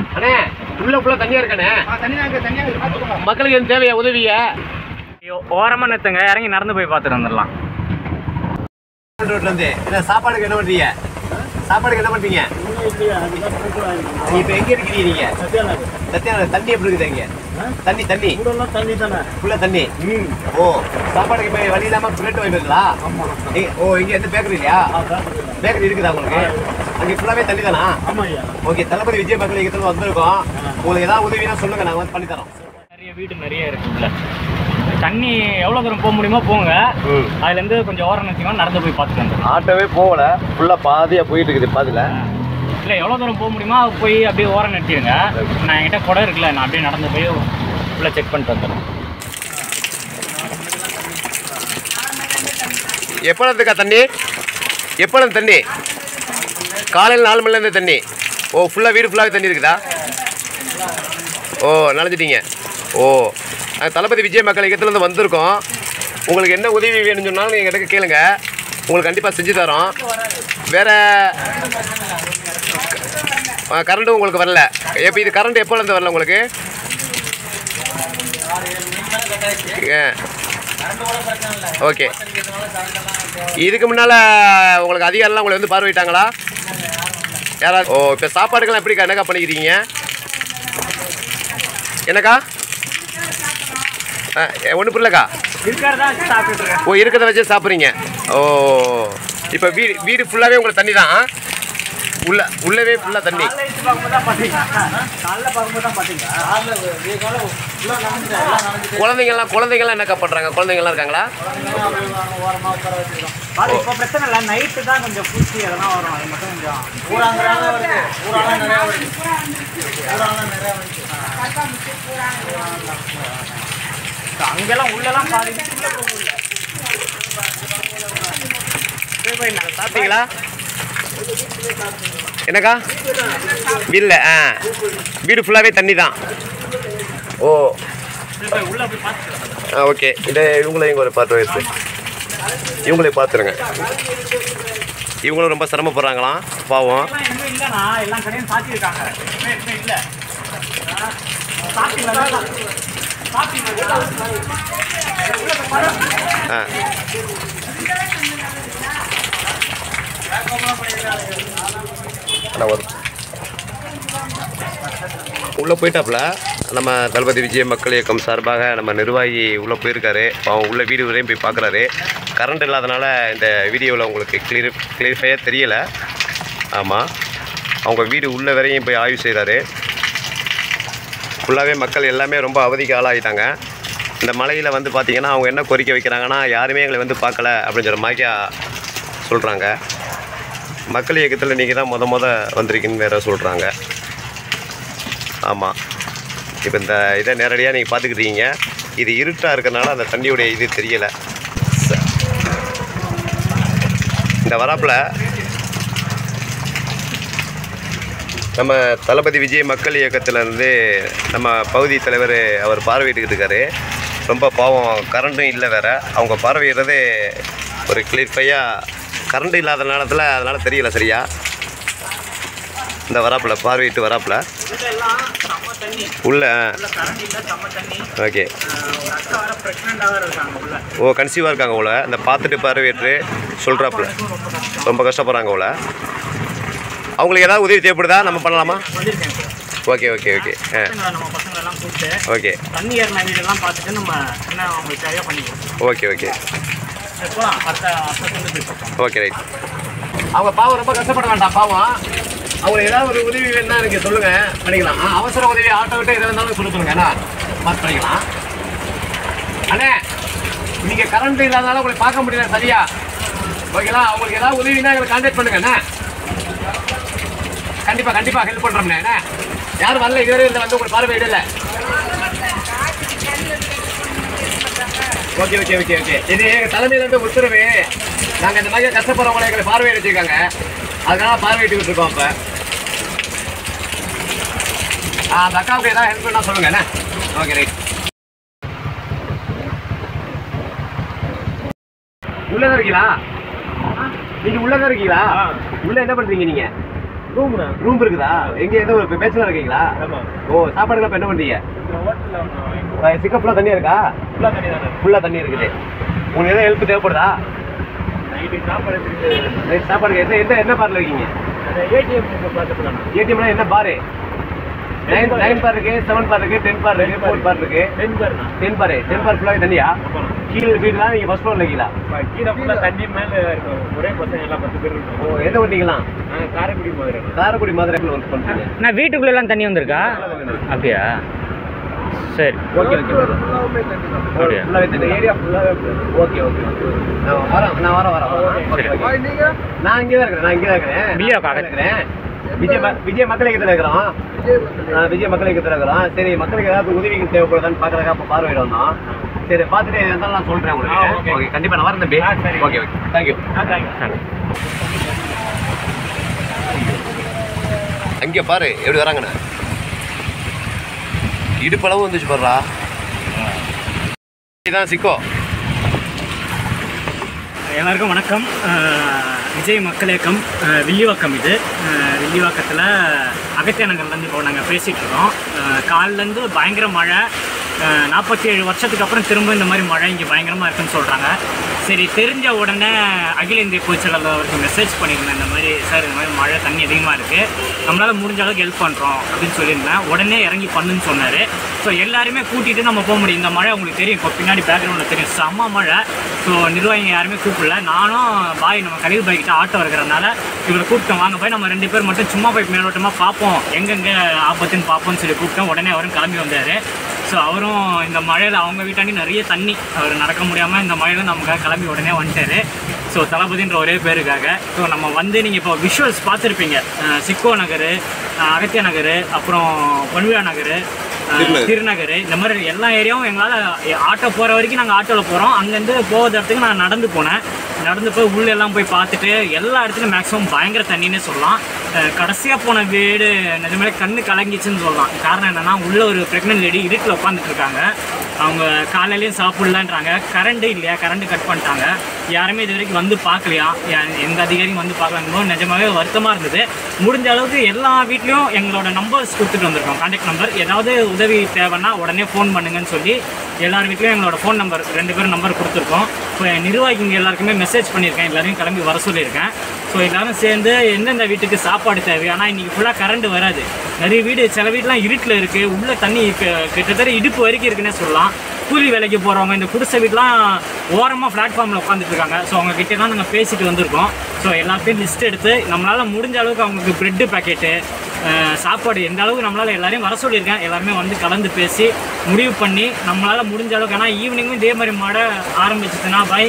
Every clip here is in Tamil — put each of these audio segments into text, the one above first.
அண்ணே உள்ள ஃபுல்லா தண்ணியா இருக்கானே மக்களுக்கு எதுவும் தேவையா உதவிய ஓரமாக நிறுத்துங்க இறங்கி நடந்து போய் பார்த்துட்டு வந்துடலாம் ரோட்ல இருந்து என்ன சாப்பாடுக்கு என்ன பண்றீங்க சாப்பாடுக்கு என்ன பண்றீங்க இப்ப எங்க இருக்கிறீங்க நீங்க சத்தியான தண்ணி எப்படி இருக்குது இங்க தண்ணி தண்ணி தண்ணி தானே ஃபுல்லா தண்ணி ஓ சாப்பாடுக்கு இப்ப வழி இல்லாம பிளேட் வாங்கிட்டுங்களா ஓ இங்க எந்த பேக்கரி இல்லையா பேக்கரி இருக்குதா உங்களுக்கு அங்க ஃபுல்லாவே தண்ணி தானா ஆமாய்யா ஓகே தளபதி விஜய் மக்கள் இயக்கத்துல வந்திருக்கோம் உங்களுக்கு ஏதாவது உதவினா சொல்லுங்க நாங்க வந்து பண்ணி தரோம் நிறைய வீடு நிறைய இருக்குல்ல தண்ணி எவ்வளோ தூரம் போக முடியுமோ போங்க அதுலேருந்து கொஞ்சம் ஓரம் நிறுத்திங்கன்னா நடந்து போய் பார்த்துட்டு வந்துடலாம் ஆட்டோவே போகல ஃபுல்லா பாதியா போயிட்டு இருக்குது பாதியில இல்லை எவ்வளோ தூரம் போக முடியுமோ போய் அப்படியே ஓரம் நிறுத்திடுங்க நான் என்கிட்ட குடம் இருக்குல்ல நான் அப்படியே நடந்து போய் ஃபுல்லாக செக் பண்ணிட்டு வந்துடுறேன் எப்போ இருக்கா தண்ணி எப்போ தண்ணி காலையில் நாலு மணிலேருந்து தண்ணி ஓ ஃபுல்லாக வீடு ஃபுல்லாகவே தண்ணி இருக்குதா ஓ நனைஞ்சிட்டீங்க ஓ நாங்கள் தளபதி விஜய் மக்கள் இயக்கத்துலேருந்து வந்திருக்கோம் உங்களுக்கு என்ன உதவி வேணும்னு சொன்னாலும் நீங்கள் கிட்ட கேளுங்க உங்களுக்கு கண்டிப்பாக செஞ்சு தரோம் வேறு கரண்ட்டும் உங்களுக்கு வரல எப்போ இது கரண்ட் எப்போலேருந்து வரல உங்களுக்கு ஏ ஓகே இதுக்கு முன்னால் உங்களுக்கு அதிகாரிலாம் உங்களை வந்து பார்வையிட்டாங்களா யாராவது ஓ இப்போ சாப்பாடுக்கெல்லாம் எப்படிக்கா என்னக்கா பண்ணிக்கிறீங்க என்னக்கா ஒன்றும் புரியலக்கா இருக்கிறதா வச்சு சாப்பிட்டுட்டு இருக்கேன் ஓ இருக்கிறத வச்சு சாப்பிட்றீங்க ஓ இப்போ வீடு வீடு ஃபுல்லாகவே உங்களுக்கு தண்ணி தான் உள்ள உள்ளவே ஃபுல்லாக தண்ணி காலையில பார்க்கும்போது தான் பார்த்தீங்க காலைல பார்க்கும்போது தான் பார்த்தீங்க குழந்தைங்கள்லாம் குழந்தைங்கள்லாம் என்னக்கா பண்ணுறாங்க குழந்தைங்கள்லாம் இருக்காங்களா அது இப்போ பிரச்சனை இல்லை நைட்டு தான் கொஞ்சம் பூச்சி அதெல்லாம் வரும் அது மட்டும் கொஞ்சம் ஊராங்கிறாங்க வருது ஊராலாம் நிறையா வருது ஊராலாம் நிறையா வருது அங்கெல்லாம் உள்ளெல்லாம் பாதி போய் போய் நாங்கள் சாப்பிட்டீங்களா என்னக்கா இல்லை ஆ வீடு ஃபுல்லாகவே தண்ணி தான் ஓ போய் உள்ளே போய் பார்த்துக்கலாம் ஆ ஓகே இதை இவங்களையும் ஒரு பார்த்து வயசு இவங்களையும் பார்த்துருங்க இவங்களும் ரொம்ப சிரமப்படுறாங்களாம் பாவம் எல்லாம் எதுவும் இல்லைண்ணா எல்லாம் கடையும் சாத்தியிருக்காங்க எதுவுமே எதுவுமே இல்லை சாத்திங்களா சாத்திங்களா ஆ அண்ணா, ஒரு உள்ளே போயிட்டாப்புல நம்ம தளபதி விஜய் மக்கள் இயக்கம் சார்பாக நம்ம நிர்வாகி உள்ளே போயிருக்காரு அவன் உள்ள வீடு வரையும் போய் பார்க்குறாரு கரண்ட் இல்லாதனால இந்த வீடியோவில் உங்களுக்கு கிளியர் கிளியர்ஃபையாக தெரியலை ஆமாம் அவங்க வீடு உள்ள வரையும் போய் ஆய்வு செய்கிறாரு ஃபுல்லாகவே மக்கள் எல்லாமே ரொம்ப அவதிக்கு ஆளாகிட்டாங்க இந்த மலையில் வந்து பார்த்திங்கன்னா அவங்க என்ன கோரிக்கை வைக்கிறாங்கன்னா யாருமே எங்களை வந்து பார்க்கல அப்படின்னு சொல்கிற மாதிரியா சொல்கிறாங்க மக்கள் இயக்கத்தில் நீங்கள் தான் முத முத வந்திருக்கீங்கன்னு வேற சொல்கிறாங்க ஆமாம் இப்போ இந்த இதை நேரடியாக நீங்கள் பார்த்துக்கிட்டீங்க இது இருட்டாக இருக்கறனால அந்த தண்ணியுடைய இது தெரியலை ச- இந்த வராப்பில் நம்ம தளபதி விஜய் மக்கள் இயக்கத்திலேருந்து நம்ம பகுதி தலைவர் அவர் பார்வையிட்டுக்கிட்டு இருக்காரு ரொம்ப பாவம் கரண்ட்டும் இல்லை வேற அவங்க பார்வையிடுறது ஒரு கிளியர்ஃபையாக கரண்ட் இல்லாத நேரத்தில் அதனால் தெரியல சரியா இந்த வராப்பில் பார்வையிட்டு வராப்பில் எல்லாம் செம்ம தண்ணி உள்ள உள்ள கரண்ட் இல்லை செம்ம தண்ணி ஓகே ஒரு அக்கா வர ப்ரெக்னெண்ட்டாக இருக்காங்க உள்ள ஓ கன்சீவாக இருக்காங்க உள்ள இந்த பார்த்துட்டு பார்வையிட்டு சொல்கிறாப்புல ரொம்ப கஷ்டம் ரொம்ப கஷ்டப்படுறாங்க உள்ள அவங்களுக்கு ஏதாவது உதவி தேவைப்படுதா நம்ம பண்ணலாமா வந்திருக்கேன் ஓகே ஓகே ஓகே ஆ பசங்களை நம்ம பசங்களை எல்லாம் கூப்பிட்டு ஓகே தண்ணி ஏறின வீடெல்லாம் பார்த்துட்டு நம்ம என்ன அவங்களுக்கு தேவையாக பண்ணிக்கிறோம் ஓகே ஓகே இப்போ அத்தை அத்தை கொண்டு போய் பார்ப்போம் ஓகே ரைட் அவங்க பாவம் ரொம்ப கஷ்டப்பட வேண்டாம் பாவம் அவங்களுக்கு ஏதாவது ஒரு உதவி வேணும்னா எனக்கு சொல்லுங்க பண்ணிக்கலாம் ஆ, அவசர உதவி ஆட்டோ விட்டு எதாக இருந்தாலும் சொல்ல சொல்லுங்க என்ன பார்த்து பண்ணிக்கலாம் அண்ணே நீங்க கரண்ட் இல்லாதனால உங்களை பார்க்க முடியல சரியா ஓகேங்களா அவங்களுக்கு ஏதாவது உதவினா எங்களை கான்டாக்ட் பண்ணுங்க அண்ணே கண்டிப்பா கண்டிப்பா ஹெல்ப் பண்றோம்ண்ணே அண்ணே யாரும் வரல இதுவரை இல்லை வந்து உங்களுக்கு பார்வையிடல ஓகே ஓகே ஓகே ஓகே இது எங்கள் தலைமையிலேருந்து உத்தரவு நாங்கள் இந்த மாதிரி கஷ்டப்படுறவங்களை எங்களை பார்வையிட வச்சுருக்காங்க அதனால பார்வையிட்டுக்கிட்டு இருக்கோம் இப்போ ஆ அந்த அக்காவுக்கு ஏதாவது ஹெல்ப் பண்ணால் சொல்லுங்க என்ன ஓகே ரைட் உள்ளதான் இருக்கீங்களா நீங்க உள்ளதான் இருக்கீங்களா உள்ள என்ன பண்றீங்க நீங்க ரூம்ண்ணா ரூம் இருக்குதா எங்க எந்த ஒரு பேச்சுல இருக்கீங்களா ஆமாம் ஓ சாப்பாடுலாம் இப்ப என்ன பண்றீங்க இந்த ஹோட்டலில் சிக்க ஃபுல்லா தண்ணியா இருக்கா ஃபுல்லாக தண்ணி தானே ஃபுல்லா தண்ணி இருக்குது உங்களுக்கு எதாவது ஹெல்ப் தேவைப்படுதா நைட்டு சாப்பாடு எடுத்துட்டு நைட் சாப்பாடுக்கு என்ன என்ன என்ன பார்ல இருக்கீங்க அந்த ஏடிஎம் பார்த்துக்கலாம் ஏடிஎம்னா என்ன பாரு நைன் நைன் பார் இருக்கு செவன் பார் இருக்கு டென் பார் இருக்கு ஃபோர் பார் இருக்கு டென் பேர்ண்ணா டென் பாரு டென் பார் ஃபுல்லாக தண்ணியா கீழே வீடுலாம் நீங்க ஃபர்ஸ்ட் ஃப்ளோர்ல இருக்கீங்களா கீழே ஃபுல்லாக தண்ணி மேலே இருக்கும் ஒரே பசங்க எல்லாம் பத்து பேர் ஓ இருக்கும் எந்த வண்டிங்களாம் நாங்கள் காரைக்குடி மாதிரி காரைக்குடி மதுரைக்குள்ள ஒர்க் பண்ணுறீங்க நான் வீட்டுக்குள்ளெல்லாம் தண்ணி வந்திருக்கா அப்படியா சரி ஓகே ஓகே அப்படியா? ஃபுல்லாகவே தண்ணி ஏரியா ஃபுல்லாகவே ஓகே ஓகே நான் வரேன் நான் வரேன் வரேன் வரேன் ஓகே ஓகே நான் இங்கே தான் இருக்கிறேன் நான் இங்கே தான் இருக்கிறேன் விஜயா காக்கா. இருக்கிறேன் விஜய் ம- விஜய் மக்கள் இயக்கத்தில் இருக்கிறோம் ஆ, விஜய் மக்கள் இயக்கத்தில் இருக்கிறோம் சரி மக்களுக்கு ஏதாவது உதவிகள் தேவைப்படுதான்னு பார்க்குறதுக்காக அப்போ பார்வையிட வந்தோம் சரி பார்த்துட்டு எது இருந்தாலும் நான் சொல்கிறேன் ஆ, உங்களுக்கு ஓகே. ஓகே கண்டிப்பாக நான் வரேன் தம்பி ஆ, சரி. ஓகே ஓகே தேங்க்யூ ஆ தேங்க்யூ அங்கே பாரு எப்படி வராங்கண்ணே இடுப்பளவு வந்துச்சு பாருடா இதான் சிக்கோ எல்லாருக்கும் வணக்கம் அஹ், விஜய் மக்கள் இயக்கம் அஹ், வில்லிவாக்கம் இது அஹ், வில்லிவாக்கத்தில் அகத்திய நகர்லேருந்து இப்போ நாங்கள் பேசிகிட்டு இருக்கோம் அஹ், காலைலேருந்து பயங்கர மழை நாற்பத்தி ஏழு வருஷத்துக்கு அப்புறம் திரும்ப இந்த மாதிரி மழை இங்கே பயங்கரமாக இருக்குன்னு சொல்கிறாங்க சரி தெரிஞ்ச உடனே அகில இந்திய பொதுச்செயலாளர் அவருக்கு மெசேஜ் பண்ணியிருந்தேன் இந்த மாதிரி சார் இந்த மாதிரி மழை தண்ணி அதிகமாக இருக்குது நம்மளால் முடிஞ்ச அளவுக்கு ஹெல்ப் பண்ணுறோம் அப்படின்னு சொல்லியிருந்தேன் உடனே இறங்கி பண்ணுன்னு சொன்னார் ஸோ எல்லாருமே கூட்டிகிட்டு நம்ம போக முடியும் இந்த மழை உங்களுக்கு தெரியும் இப்போ பின்னாடி பேக்ரவுண்டில் தெரியும் செம்ம மழை ஸோ நிர்வாகிங்க யாருமே கூப்பிடல நானும் பாய் நம்ம கலில் பாய் கிட்ட ஆட்டோ இருக்கிறதுனால இவரை கூப்பிட்டோம் வாங்க போய் நம்ம ரெண்டு பேர் மட்டும் சும்மா போய் மேலோட்டமாக பார்ப்போம் எங்கெங்கே ஆபத்துன்னு பார்ப்போம்னு சொல்லி கூப்பிட்டோம் உடனே அவரும் கிளம்பி வந்தார் ஸோ அவரும் இந்த மழையில் அவங்க வீட்டாண்டி நிறைய தண்ணி அவர் நடக்க முடியாமல் இந்த மழையில் நமக்காக கிளம்பி உடனே வந்துட்டாரு ஸோ தளபதின்ற ஒரே பேருக்காக ஸோ நம்ம வந்து நீங்கள் இப்போ விஷுவல்ஸ் பார்த்துருப்பீங்க அஹ் சிக்கோ நகர் அஹ் அகத்திய நகர் அப்புறம் பொன்விழா நகர் திருநகர். திருநகர் இந்த மாதிரி எல்லா ஏரியாவும் எங்களால் ஆட்டோ போகிற வரைக்கும் நாங்கள் ஆட்டோவில் போகிறோம் அங்கேருந்து போகிற இடத்துக்கு நான் நடந்து போனேன் நடந்து போய் உள்ள எல்லாம் போய் பார்த்துட்டு எல்லா இடத்துலையும் மேக்ஸிமம் பயங்கர தண்ணின்னே சொல்லலாம் கடைசியாக போன வீடு நிஜமாலே கண்ணு கலங்கிச்சுன்னு சொல்லலாம் காரணம் என்னென்னா உள்ள ஒரு ப்ரெக்னென்ட் லேடி இருட்டில் உட்காந்துட்டு இருக்காங்க அவங்க காலையிலையும் சாப்பிடலான்றாங்க கரண்ட்டு இல்லையா கரண்ட் கட் பண்ணிட்டாங்க யாருமே இது வரைக்கும் வந்து பார்க்கலையா யா- எந்த அதிகாரியும் வந்து பார்க்கலான்னு நிஜமாவே வருத்தமாக இருந்தது முடிஞ்ச அளவுக்கு எல்லா வீட்லேயும் எங்களோட நம்பர்ஸ் கொடுத்துட்டு வந்திருக்கோம் கான்டாக்ட் நம்பர் ஏதாவது உதவி தேவைன்னா உடனே ஃபோன் பண்ணுங்கன்னு சொல்லி எல்லார் வீட்லேயும் எங்களோட ஃபோன் நம்பர் ரெண்டு பேரும் நம்பர் கொடுத்துருக்கோம் இப்போ நிர்வாகிங்க எல்லாருக்குமே மெசேஜ் பண்ணியிருக்கேன் எல்லாரையும் கிளம்பி வர சொல்லியிருக்கேன் ஸோ எல்லாரும் சேர்ந்து எந்தெந்த வீட்டுக்கு சாப்பாடு தேவை ஆனால் இன்றைக்கி ஃபுல்லாக கரண்ட் வராது நிறைய வீடு சில வீடுலாம் இருட்டில் இருக்குது உள்ள தண்ணி க- கிட்டத்தட்ட இடுப்பு வரைக்கும் இருக்குன்னே சொல்லலாம் கூலி வேலைக்கு போகிறவங்க இந்த குடிசை வீட்லாம் ஓரமாக பிளாட்ஃபார்மில் உட்காந்துட்டு இருக்காங்க ஸோ அவங்க கிட்ட தான் நாங்கள் பேசிட்டு வந்திருக்கோம் ஸோ எல்லாத்தையும் லிஸ்ட் எடுத்து நம்மளால் முடிஞ்ச அளவுக்கு அவங்களுக்கு ப்ரெட்டு பேக்கெட்டு சாப்பாடு எந்த அளவுக்கு நம்மளால் எல்லாரையும் வர சொல்லியிருக்கேன் எல்லாருமே வந்து கலந்து பேசி முடிவு பண்ணி நம்மளால் முடிஞ்ச அளவுக்கு ஏன்னா ஈவினிங்கும் இதே மாதிரி மழை ஆரம்பிச்சதுன்னா பை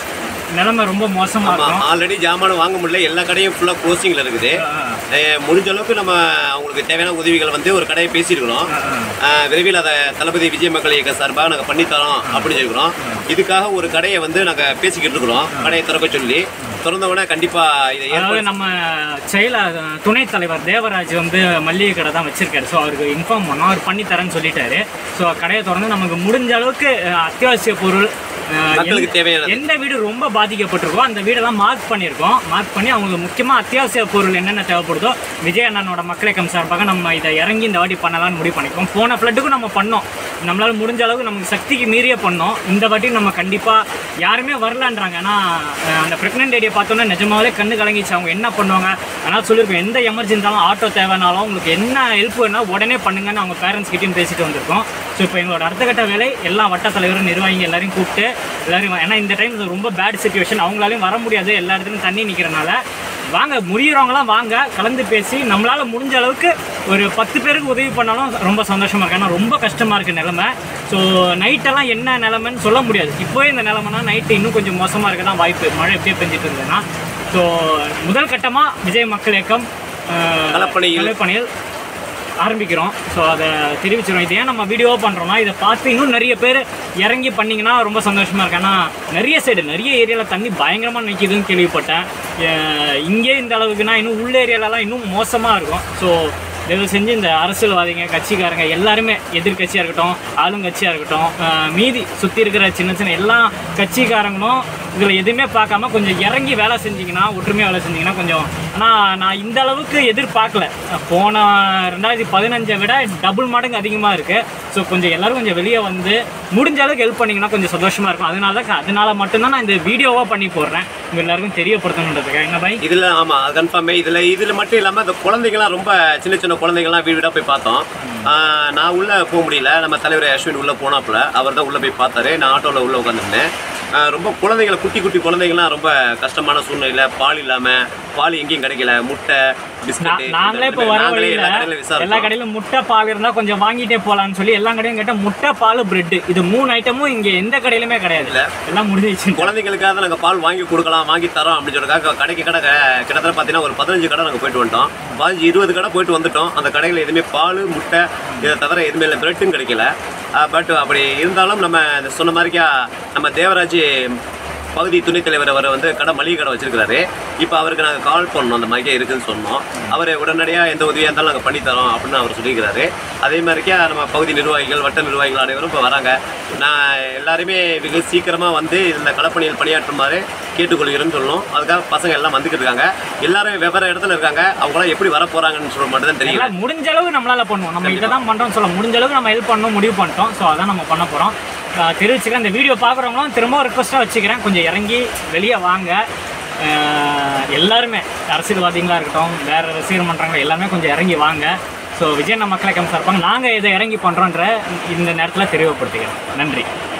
நிலைமை ரொம்ப மோசமாக இருக்கும் ஆல்ரெடி ஜாமான் வாங்க முடியல எல்லா கடையும் ஃபுல்லாக க்ளோசிங்கில் இருக்குது அஹ் முடிஞ்ச அளவுக்கு நம்ம அவங்களுக்கு தேவையான உதவிகள் வந்து ஒரு கடையை பேசியிருக்கிறோம் அஹ் விரைவில் அதை தளபதி விஜய் மக்கள் இயக்க சார்பாக நாங்கள் பண்ணித்தரோம் அப்படின்னு சொல்லிக்கிறோம் இதுக்காக ஒரு கடையை வந்து நாங்கள் பேசிக்கிட்டு இருக்கிறோம் கடையை திறக்க சொல்லி திறந்தவொடனே கண்டிப்பாக இதை அதாவது ஏற்பாடு நம்ம செயல துணைத் தலைவர் தேவராஜ் வந்து மல்லிகை கடை தான் வச்சிருக்காரு ஸோ அவருக்கு இன்ஃபார்ம் பண்ணோம் அவர் பண்ணி தரேன்னு சொல்லிட்டாரு ஸோ கடையை திறந்து நமக்கு முடிஞ்ச அளவுக்கு அஹ், அத்தியாவசிய பொருள் அஹ், மக்களுக்கு எந்த- தேவையானது. எந்த வீடு ரொம்ப பாதிக்கப்பட்டிருக்கோ அந்த வீடெல்லாம் மார்க் பண்ணியிருக்கோம் மார்க் பண்ணி அவங்களுக்கு முக்கியமாக அத்தியாவசிய பொருள் என்னென்ன தேவைப்படுதோ விஜய் அண்ணனோட மக்களியக்கம் சார்பாக நம்ம இதை இறங்கி இந்த வாட்டி பண்ணலாம்னு முடிவு பண்ணிக்கோம் போன ஃப்ளட்டுக்கும் நம்ம பண்ணோம் நம்மளால் முடிஞ்ச அளவுக்கு நமக்கு சக்திக்கு மீறிய பண்ணோம் இந்த வாட்டி நம்ம கண்டிப்பாக யாருமே வரலான்றாங்க ஏன்னா அஹ், அந்த ப்ரெக்னென்ட் லேடியை பார்த்தோன்னே நிஜமாவே கண்ணு கலங்கிச்சு அவங்க என்ன பண்ணுவாங்க அதனால் சொல்லியிருக்கோம் எந்த எமர்ஜென்சி இருந்தாலும் ஆட்டோ தேவைனாலும் உங்களுக்கு என்ன ஹெல்ப் வேணாலும் உடனே பண்ணுங்கன்னு அவங்க பேரண்ட்ஸ் கிட்டேயும் பேசிட்டு வந்திருக்கோம் ஸோ இப்போ எங்களோட அடுத்த கட்ட வேலை எல்லா வட்ட தலைவரும் நிர்வாகிங்க எல்லாரையும் கூப்பிட்டு எல்லாரும் ஏன்னா இந்த டைம் இது ரொம்ப பேட் சுச்சுவேஷன் அவங்களாலையும் வர முடியாது எல்லா இடத்துலையும் தண்ணி நிற்கிறனால வாங்க முடியிறவங்களாம் வாங்க கலந்து பேசி நம்மளால் முடிஞ்ச அளவுக்கு ஒரு பத்து பேருக்கு உதவி பண்ணாலும் ரொம்ப சந்தோஷமாக இருக்கு ஏன்னா ரொம்ப கஷ்டமாக இருக்குது நிலமை ஸோ நைட்டெல்லாம் என்ன நிலமைன்னு சொல்ல முடியாது இப்போவே இந்த நிலமைனா நைட்டு இன்னும் கொஞ்சம் மோசமாக இருக்க தான் வாய்ப்பு மழை எப்படியே பெஞ்சிட்டு இருந்ததுன்னா ஸோ முதல் கட்டமாக விஜய் மக்கள் இயக்கம் அஹ், களப்பணியில். களப்பணியில் ஆரம்பிக்கிறோம் ஸோ அதை தெரிவிச்சிடும் இது ஏன் நம்ம வீடியோ பண்ணுறோம்னா இதை பார்த்து இன்னும் நிறைய பேர் இறங்கி பண்ணிங்கன்னா ரொம்ப சந்தோஷமாக இருக்கு ஏன்னா நிறைய சைடு நிறைய ஏரியாவில் தண்ணி பயங்கரமாக நிற்கிதுன்னு கேள்விப்பட்டேன் அஹ் இங்கே இந்த அளவுக்குன்னா இன்னும் உள்ள ஏரியாலலாம் இன்னும் மோசமாக இருக்கும் ஸோ தயவு செஞ்சு இந்த அரசியல்வாதிங்க கட்சிக்காரங்க எல்லாருமே எதிர்கட்சியாக இருக்கட்டும் ஆளுங்கட்சியாக இருக்கட்டும் அஹ் மீதி சுற்றி இருக்கிற சின்ன சின்ன எல்லா கட்சிக்காரங்களும் இதில் எதுவுமே பார்க்காம கொஞ்சம் இறங்கி வேலை செஞ்சீங்கன்னா ஒற்றுமையாக வேலை செஞ்சீங்கன்னா கொஞ்சம் ஆனால் நான் இந்த அளவுக்கு எதிர்பார்க்கல போன ரெண்டாயிரத்தி பதினஞ்சை விட டபுள் மடங்கு அதிகமாக இருக்குது ஸோ கொஞ்சம் எல்லாரும் கொஞ்சம் வெளியே வந்து முடிஞ்ச அளவுக்கு ஹெல்ப் பண்ணிங்கன்னா கொஞ்சம் சந்தோஷமாக இருக்கும் அதனால தான் அதனால மட்டும்தான் நான் இந்த வீடியோவாக பண்ணி போடுறேன் உங்கள் எல்லாருக்கும் தெரியப்படுத்தணுன்றதுக்காக என்ன பாய் இதுல ஆமா கன்ஃபார்மே இதுல இதுல மட்டும் இல்லாம இந்த குழந்தைங்களாம் ரொம்ப சின்ன சின்ன குழந்தைங்களாம் வீடு வீடா போய் பார்த்தோம் ஆஹ் நான் உள்ள போக முடியல நம்ம தலைவர் அஸ்வின் உள்ள போனாப்புல அவர் தான் உள்ள போய் பார்த்தாரு நான் ஆட்டோல உள்ள உட்காந்துருந்தேன் ஆஹ் ரொம்ப குழந்தைங்களை குட்டி குட்டி குழந்தைங்களாம் ரொம்ப கஷ்டமான சூழ்நிலையில பால் இல்லாம பால் எங்கேயும் கிடைக்கல முட்டை பிஸ்கட் நா- நாங்களே இப்போ வர வழியில எல்லா விசாரிச்சோம் கடையிலும் முட்டை பால் இருந்தா கொஞ்சம் வாங்கிட்டே போலாம்னு சொல்லி எல்லா கடையும் கேட்டா முட்டை பால் பிரெட் இது மூணு ஐட்டமும் இங்க எந்த கடையிலுமே கிடையாது இல்ல. எல்லாம் முடிஞ்சிச்சு குழந்தைங்களுக்காக தான் நாங்கள் பால் வாங்கி கொடுக்கலாம் வாங்கி தரோம் அப்படின்னு சொல்லிருக்காங்க கடைக்கு கடை க- கிட்டத்தட்ட பார்த்தீங்கன்னா ஒரு பதினஞ்சு கடை நாங்கள் போயிட்டு வந்துட்டோம் பதினஞ்சு இருபது கடை போயிட்டு வந்துட்டோம் அந்த கடையில் எதுவுமே பால் முட்டை இதை தவிர எதுவுமே இல்லை பிரெட்டும் கிடைக்கல பட் அப்படி இருந்தாலும் நம்ம இந்த சொன்ன மாதிரிக்கா நம்ம தேவராஜ் பகுதி துணைத் தலைவர் அவர் வந்து கடை மளிகை கடை வச்சிருக்காரு இப்போ அவருக்கு நாங்கள் கால் பண்ணோம் அந்த மாதிரிக்கே இருக்குன்னு சொன்னோம் அவர் உடனடியாக எந்த உதவியாக இருந்தாலும் நாங்கள் பண்ணித்தரோம் அப்படின்னு அவர் சொல்லியிருக்கிறாரு அதே மாதிரிக்கா நம்ம பகுதி நிர்வாகிகள் வட்ட நிர்வாகிகள் அனைவரும் இப்போ வராங்க நான் எல்லாருமே வெகு சீக்கிரமாக வந்து இந்த களப்பணியில் பணியாற்றுமாறு கேட்டுக்கொள்கிறேன்னு சொல்லணும் அதுக்காக பசங்க எல்லாம் வந்துக்கிட்டு இருக்காங்க எல்லாரும் வெவ்வேறு இடத்துல இருக்காங்க அவங்களாம் எப்படி வர போகிறாங்கன்னு சொல்ல மட்டும் தான் தெரியல எல்லாம் முடிஞ்ச அளவுக்கு நம்மளால பண்ணுவோம் நம்ம இதை தான் பண்றோம் சொல்ல முடிஞ்ச அளவுக்கு நம்ம ஹெல்ப் பண்ணணும் முடிவு பண்ணிட்டோம் ஸோ அதான் நம்ம பண்ண போறோம் நான் தெரிவிச்சுக்கிறேன் இந்த வீடியோ பார்க்குறவங்களும் திரும்ப ரிக்வஸ்ட்டாக வச்சுக்கிறேன் கொஞ்சம் இறங்கி வெளியே வாங்க அஹ் எல்லாருமே அரசியல்வாதிகளாக இருக்கட்டும் வேற ரசிகர் மன்றங்கள் எல்லாமே கொஞ்சம் இறங்கி வாங்க ஸோ விஜய் நம்ம மக்களை கம்சா இருப்பாங்க நாங்கள் இதை இறங்கி பண்ணுறோன்ற இந்த நேரத்தில் தெரியப்படுத்திக்கிறோம் நன்றி